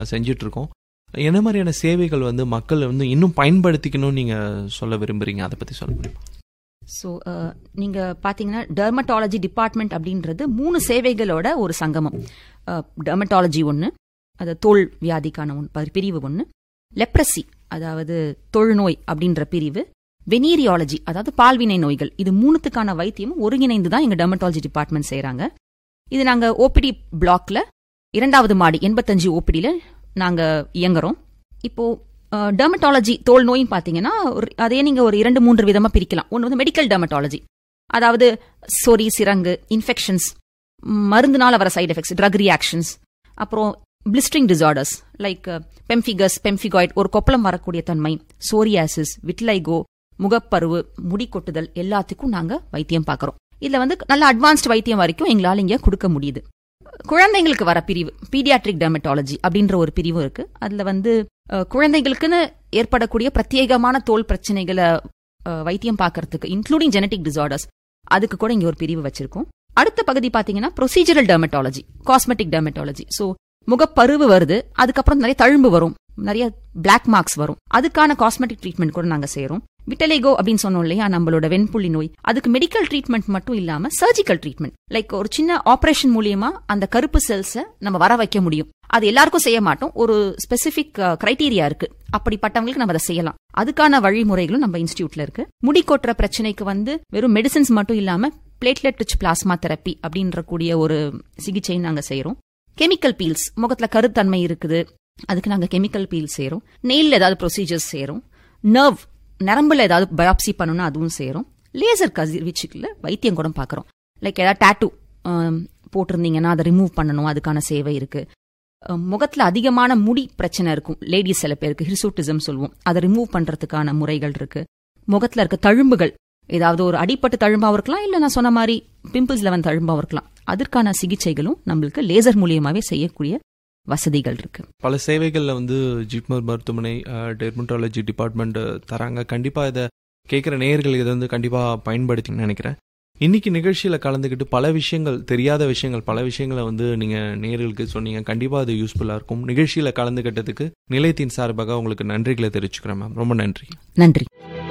செஞ்சுட்டு இருக்கோம் என்ன மாதிரியான சேவைகள் வந்து மக்கள் வந்து இன்னும் பயன்படுத்திக்கணும்னு நீங்க சொல்ல விரும்புறீங்க அதை பத்தி சொல்ல முடியுமா ஸோ நீங்கள் பார்த்தீங்கன்னா டெர்மட்டாலஜி டிபார்ட்மெண்ட் அப்படின்றது மூணு சேவைகளோட ஒரு சங்கமம் டெர்மட்டாலஜி ஒன்று அது தோல் வியாதிக்கான ஒன்று பிரிவு ஒன்று லெப்ரசி அதாவது தொழுநோய் அப்படின்ற பிரிவு வெனீரியாலஜி அதாவது பால்வினை நோய்கள் இது மூணுத்துக்கான வைத்தியமும் ஒருங்கிணைந்து தான் எங்கள் டெர்மட்டாலஜி டிபார்ட்மெண்ட் செய்கிறாங்க இது நாங்கள் ஓபிடி பிளாக்ல இரண்டாவது மாடி எண்பத்தஞ்சு ஓபிடியில் நாங்கள் இயங்குறோம் இப்போ டெர்மட்டாலஜி தோல் நோயும் பார்த்தீங்கன்னா ஒரு- அதே நீங்கள் ஒரு இரண்டு மூன்று விதமாக பிரிக்கலாம் ஒன்று வந்து மெடிக்கல் டெர்மட்டாலஜி அதாவது சொறி சிரங்கு இன்ஃபெக்ஷன்ஸ் மருந்துனால வர சைடு எஃபெக்ட்ஸ் ட்ரக் ரியாக்ஷன்ஸ் அப்புறம் blistering disorders like pemphigus pemphigoid ஒரு கொப்பளம் வரக்கூடிய தன்மை சோரியாசிஸ் விட்லைகோ முகப்பருவு முடி கொட்டுதல் எல்லாத்துக்கும் நாங்கள் வைத்தியம் பார்க்குறோம் இதில் வந்து நல்ல அட்வான்ஸ்டு வைத்தியம் வரைக்கும் எங்களால் இங்கே கொடுக்க முடியுது குழந்தைங்களுக்கு வர பிரிவு பீடியாட்ரிக் டெர்மட்டாலஜி அப்படின்ற ஒரு பிரிவு இருக்கு அதுல வந்து அஹ், குழந்தைகளுக்குன்னு ஏற்படக்கூடிய பிரத்யேகமான தோல் பிரச்சனைகளை அஹ், வைத்தியம் பார்க்கறதுக்கு இன்க்ளூடிங் ஜெனடிக் டிசார்டர்ஸ் அதுக்கு கூட இங்க ஒரு பிரிவு வச்சிருக்கோம் அடுத்த பகுதி பாத்தீங்கன்னா procedural dermatology cosmetic dermatology so முகப்பருவு வருது அதுக்கப்புறம் நிறைய தழும்பு வரும் நிறைய பிளாக் மார்க்ஸ் வரும் அதுக்கான காஸ்மெட்டிக் ட்ரீட்மெண்ட் கூட நாங்க செய்றோம் விட்டலேகோ அப்படின்னு சொன்னோம் இல்லையா நம்மளோட வெண்புள்ளி நோய் அதுக்கு மெடிக்கல் ட்ரீட்மெண்ட் மட்டும் இல்லாம சர்ஜிக்கல் ட்ரீட்மெண்ட் லைக் ஒரு சின்ன ஆபரேஷன் மூலியமா அந்த கருப்பு செல்ஸை நம்ம வர வைக்க முடியும் அது எல்லாருக்கும் செய்ய மாட்டோம் ஒரு ஸ்பெசிபிக் கிரைட்டீரியா இருக்கு அப்படிப்பட்டவங்களுக்கு நம்ம அதை செய்யலாம் அதுக்கான வழிமுறைகளும் நம்ம இன்ஸ்டியூட்ல இருக்கு முடி கொட்டுற பிரச்சனைக்கு வந்து வெறும் மெடிசின்ஸ் மட்டும் இல்லாம பிளேட்லெட் ரிச் பிளாஸ்மா தெரப்பி அப்படின்ற கூடிய ஒரு சிகிச்சை நாங்க செய்றோம் கெமிக்கல் பீல்ஸ் முகத்துல கருத்தன்மை இருக்குது அதுக்கு நாங்க கெமிக்கல் பீல் செய்றோம் நெயில் ஏதாவது ப்ரொசீஜர்ஸ் செய்றோம் நர்வ் நரம்புல ஏதாவது பயாப்சி பண்ணணும்னா அதுவும் செய்றோம் லேசர் கதிர்வீச்சுக்குள்ள வைத்தியம் கூட பார்க்கறோம் லைக் ஏதாவது டேட்டூ போட்டிருந்தீங்கன்னா அதை ரிமூவ் பண்ணணும் அதுக்கான சேவை இருக்கு அஹ், முகத்துல அதிகமான முடி பிரச்சனை இருக்கும் லேடிஸ் சில பேருக்கு ஹிர்சூட்டிசம் சொல்லுவோம் அதை ரிமூவ் பண்றதுக்கான முறைகள் இருக்கு முகத்துல இருக்க தழும்புகள் ஏதாவது ஒரு அடிப்பட்டு தழும்பாவும் இருக்கலாம் இல்ல நான் சொன்ன மாதிரி பிம்பிள்ஸ்ல வந்து தழும்பாவும் இருக்கலாம் அதற்கான சிகிச்சைகளும் நம்மளுக்கு லேசர் மூலியமாவே செய்யக்கூடிய வசதிகள் இருக்கு பல சேவைகளில் வந்து ஜிப்மர் மருத்துவமனை டெர்மட்டாலஜி டிபார்ட்மெண்ட் தராங்க கண்டிப்பாக இதை கேட்குற நேயர்கள் இதை வந்து கண்டிப்பாக பயன்படுத்தின்னு நினைக்கிறேன் இன்னைக்கு நிகழ்ச்சியில் கலந்துக்கிட்டு பல விஷயங்கள் தெரியாத விஷயங்கள் பல விஷயங்களை வந்து நீங்கள் நேயர்களுக்கு சொன்னீங்க கண்டிப்பாக அது யூஸ்ஃபுல்லாக இருக்கும் நிகழ்ச்சியில் கலந்துக்கிட்டதுக்கு நிலையத்தின் சார்பாக உங்களுக்கு நன்றிகளை தெரிவிச்சுக்கிறேன் மேம் ரொம்ப நன்றி நன்றி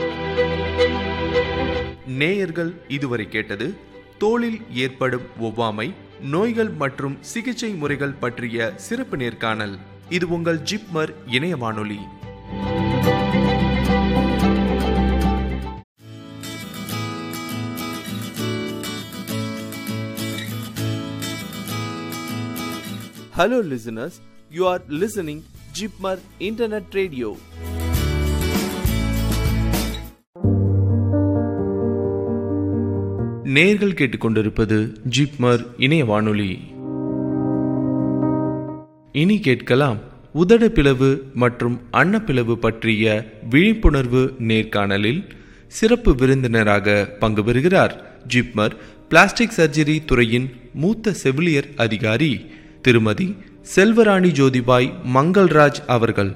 நேயர்கள் இதுவரை கேட்டது தோலில் ஏற்படும் ஒவ்வாமை நோய்கள் மற்றும் சிகிச்சை முறைகள் பற்றிய சிறப்பு நேர்காணல் இது உங்கள் ஜிப்மர் இணைய வானொலி Hello listeners, you are listening Jipmar Internet Radio. நேர்கள் கேட்டுக்கொண்டிருப்பது ஜிப்மர் இணைய வானொலி இனி கேட்கலாம் உதட பிளவு மற்றும் அன்னப்பிளவு பற்றிய விழிப்புணர்வு நேர்காணலில் சிறப்பு விருந்தினராக பங்கு பெறுகிறார் ஜிப்மர் பிளாஸ்டிக் சர்ஜரி துறையின் மூத்த செவிலியர் அதிகாரி திருமதி செல்வராணி ஜோதிபாய் மங்கள்ராஜ் அவர்கள்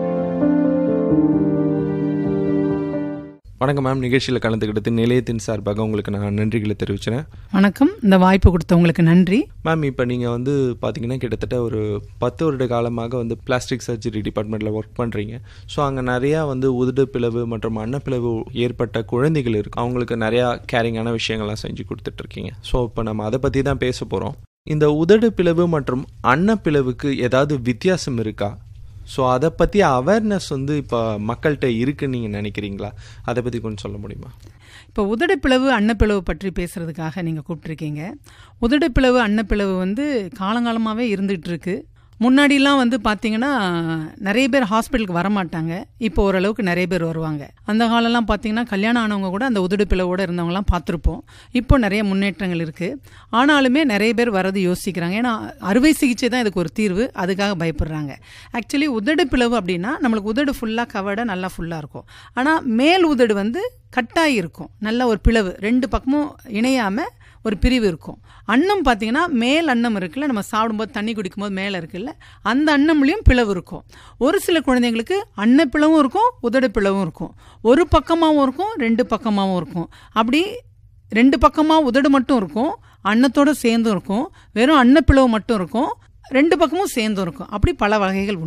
வணக்கம் மேம் நிகழ்ச்சியில் கலந்துக்கிட்டது நிலையத்தின் சார்பாக உங்களுக்கு நான் நன்றிகளை தெரிவிக்கிறேன் வணக்கம் இந்த வாய்ப்பு கொடுத்தவங்களுக்கு நன்றி மேம் இப்போ நீங்கள் வந்து பார்த்தீங்கன்னா கிட்டத்தட்ட ஒரு பத்து வருட காலமாக வந்து பிளாஸ்டிக் சர்ஜரி டிபார்ட்மெண்ட்டில் ஒர்க் பண்ணுறீங்க ஸோ அங்கே நிறையா வந்து உதடு பிளவு மற்றும் அன்னப்பிளவு ஏற்பட்ட குழந்தைகள் இருக்கு அவங்களுக்கு நிறையா கேரிங்கான விஷயங்கள்லாம் செஞ்சு கொடுத்துட்ருக்கீங்க ஸோ இப்போ நம்ம அதை பற்றி தான் பேச போகிறோம் இந்த உதடு பிளவு மற்றும் அன்னப்பிளவுக்கு ஏதாவது வித்தியாசம் இருக்கா ஸோ அதை பற்றி அவேர்னஸ் வந்து இப்போ மக்கள்கிட்ட இருக்குன்னு நீங்கள் நினைக்கிறீங்களா அதை பற்றி கொஞ்சம் சொல்ல முடியுமா இப்போ உதடுப்பிளவு அன்னப்பிளவு பற்றி பேசுறதுக்காக நீங்கள் கூப்பிட்ருக்கீங்க உதடுப்பிளவு அன்னப்பிளவு வந்து காலங்காலமாகவே இருந்துகிட்டு இருக்கு முன்னாடிலாம் வந்து பார்த்தீங்கன்னா நிறைய பேர் ஹாஸ்பிட்டலுக்கு வரமாட்டாங்க இப்போ ஓரளவுக்கு நிறைய பேர் வருவாங்க அந்த காலம்லாம் பார்த்தீங்கன்னா கல்யாணம் ஆனவங்க கூட அந்த உதடு பிளவோட இருந்தவங்கலாம் பார்த்துருப்போம் இப்போ நிறைய முன்னேற்றங்கள் இருக்குது ஆனாலுமே நிறைய பேர் வரது யோசிக்கிறாங்க ஏன்னா அறுவை சிகிச்சை தான் இதுக்கு ஒரு தீர்வு அதுக்காக பயப்படுறாங்க ஆக்சுவலி உதடு பிளவு அப்படின்னா நம்மளுக்கு உதடு ஃபுல்லாக கவர்டாக நல்லா ஃபுல்லாக இருக்கும் ஆனால் மேல் உதடு வந்து கட்டாகி இருக்கும் நல்ல ஒரு பிளவு ரெண்டு பக்கமும் இணையாமல் ஒரு பிரிவு இருக்கும் அன்னம் பார்த்தீங்கன்னா மேல் அன்னம் இருக்குல்ல நம்ம சாப்பிடும்போது தண்ணி குடிக்கும்போது மேலே இருக்குல்ல அந்த அன்னம்லேயும் பிளவு இருக்கும் ஒரு சில குழந்தைங்களுக்கு அன்ன பிளவும் இருக்கும் உதடு பிளவும் இருக்கும் ஒரு பக்கமாகவும் இருக்கும் ரெண்டு பக்கமாகவும் இருக்கும் அப்படி ரெண்டு பக்கமாக உதடு மட்டும் இருக்கும் அன்னத்தோட சேர்ந்தும் இருக்கும் வெறும் அன்னப்பிளவு மட்டும் இருக்கும் ரெண்டு பக்கமும் சேர்ந்தும் இருக்கும் அப்படி பல வகைகள் உண்டு